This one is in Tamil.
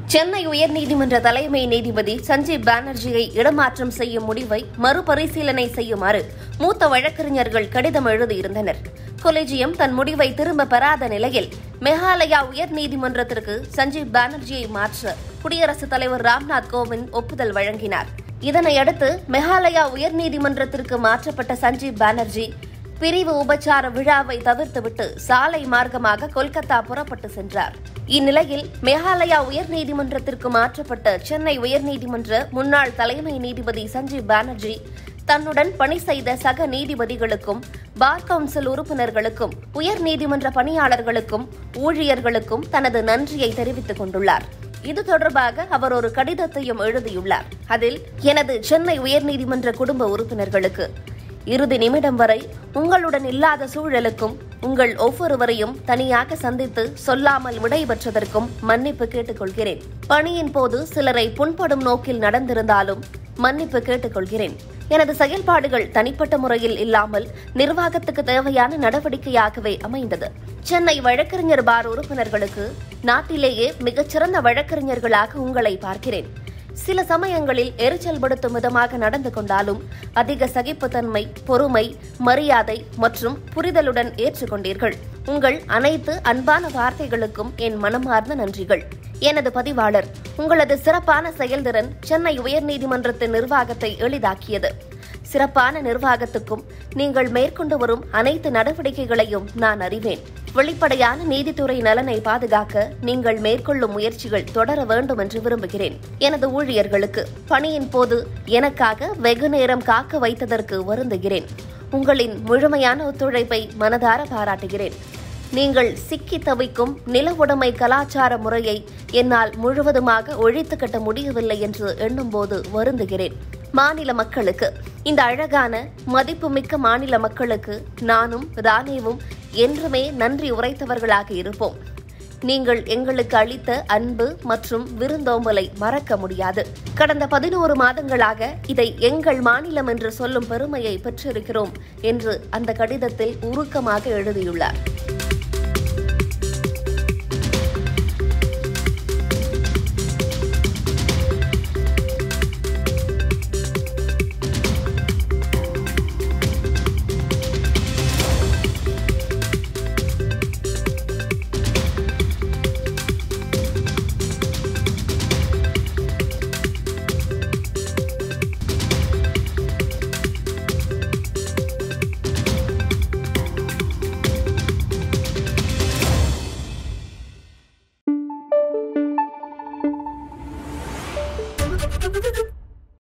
சென்னை உயர்நீதிமன்ற தலைமை நீதிபதி சஞ்சீப் பானர்ஜியை இடமாற்றம் செய்யும் முடிவை மறுபரிசீலனை செய்யுமாறு மூத்த வழக்கறிஞர்கள் கடிதம் எழுதியிருந்தனர் கொலிஜியம் தன் முடிவை திரும்ப பெறாத நிலையில் மெகாலயா உயர்நீதிமன்றத்திற்கு சஞ்சீப் பானர்ஜியை மாற்ற குடியரசுத் தலைவர் ராம்நாத் கோவிந்த் ஒப்புதல் வழங்கினார் இதனையடுத்து மெகாலயா உயர்நீதிமன்றத்திற்கு மாற்றப்பட்ட சஞ்சீப் பானர்ஜி பிரிவு உபச்சார விழாவை தவிர்த்துவிட்டு சாலை மார்க்கமாக கொல்கத்தா புறப்பட்டு சென்றார் இந்நிலையில் மேகாலயா உயர்நீதிமன்றத்திற்கு மாற்றப்பட்ட சென்னை உயர்நீதிமன்ற முன்னாள் தலைமை நீதிபதி சஞ்சீப் பானர்ஜி தன்னுடன் பணி செய்த சக நீதிபதிகளுக்கும் பார் கவுன்சில் உறுப்பினர்களுக்கும் உயர்நீதிமன்ற பணியாளர்களுக்கும் ஊழியர்களுக்கும் தனது நன்றியை தெரிவித்துக் கொண்டுள்ளார் இது தொடர்பாக அவர் ஒரு கடிதத்தையும் எழுதியுள்ளார் அதில் எனது சென்னை உயர்நீதிமன்ற குடும்ப உறுப்பினர்களுக்கு இறுதி நிமிடம் வரை உங்களுடன் இல்லாத சூழலுக்கும் உங்கள் ஒவ்வொருவரையும் தனியாக சந்தித்து சொல்லாமல் விடைபெற்றதற்கும் மன்னிப்பு கேட்டுக்கொள்கிறேன் பணியின் போது சிலரை புண்படும் நோக்கில் நடந்திருந்தாலும் மன்னிப்பு கேட்டுக்கொள்கிறேன் எனது செயல்பாடுகள் தனிப்பட்ட முறையில் இல்லாமல் நிர்வாகத்துக்கு தேவையான நடவடிக்கையாகவே அமைந்தது சென்னை வழக்கறிஞர் பார் உறுப்பினர்களுக்கு நாட்டிலேயே மிகச்சிறந்த வழக்கறிஞர்களாக உங்களை பார்க்கிறேன் சில சமயங்களில் எரிச்சல் படுத்தும் விதமாக நடந்து கொண்டாலும் அதிக சகிப்புத்தன்மை பொறுமை மரியாதை மற்றும் புரிதலுடன் ஏற்றுக்கொண்டீர்கள் உங்கள் அனைத்து அன்பான வார்த்தைகளுக்கும் என் மனமார்ந்த நன்றிகள் எனது பதிவாளர் உங்களது சிறப்பான செயல்திறன் சென்னை உயர்நீதிமன்றத்தின் நிர்வாகத்தை எளிதாக்கியது சிறப்பான நிர்வாகத்துக்கும் நீங்கள் மேற்கொண்டு வரும் அனைத்து நடவடிக்கைகளையும் நான் அறிவேன் வெளிப்படையான நீதித்துறை நலனை பாதுகாக்க நீங்கள் மேற்கொள்ளும் முயற்சிகள் தொடர வேண்டும் என்று விரும்புகிறேன் எனது ஊழியர்களுக்கு பணியின் போது எனக்காக வெகு நேரம் காக்க வைத்ததற்கு வருந்துகிறேன் உங்களின் முழுமையான ஒத்துழைப்பை மனதார பாராட்டுகிறேன் நீங்கள் சிக்கி தவிக்கும் நில உடைமை கலாச்சார முறையை என்னால் முழுவதுமாக ஒழித்து கட்ட முடியவில்லை என்று எண்ணும்போது வருந்துகிறேன் மாநில மக்களுக்கு இந்த அழகான மதிப்புமிக்க மாநில மக்களுக்கு நானும் ராணேவும் என்றுமே நன்றி உரைத்தவர்களாக இருப்போம் நீங்கள் எங்களுக்கு அளித்த அன்பு மற்றும் விருந்தோம்பலை மறக்க முடியாது கடந்த பதினோரு மாதங்களாக இதை எங்கள் மாநிலம் என்று சொல்லும் பெருமையை பெற்றிருக்கிறோம் என்று அந்த கடிதத்தில் உருக்கமாக எழுதியுள்ளார் Thank you.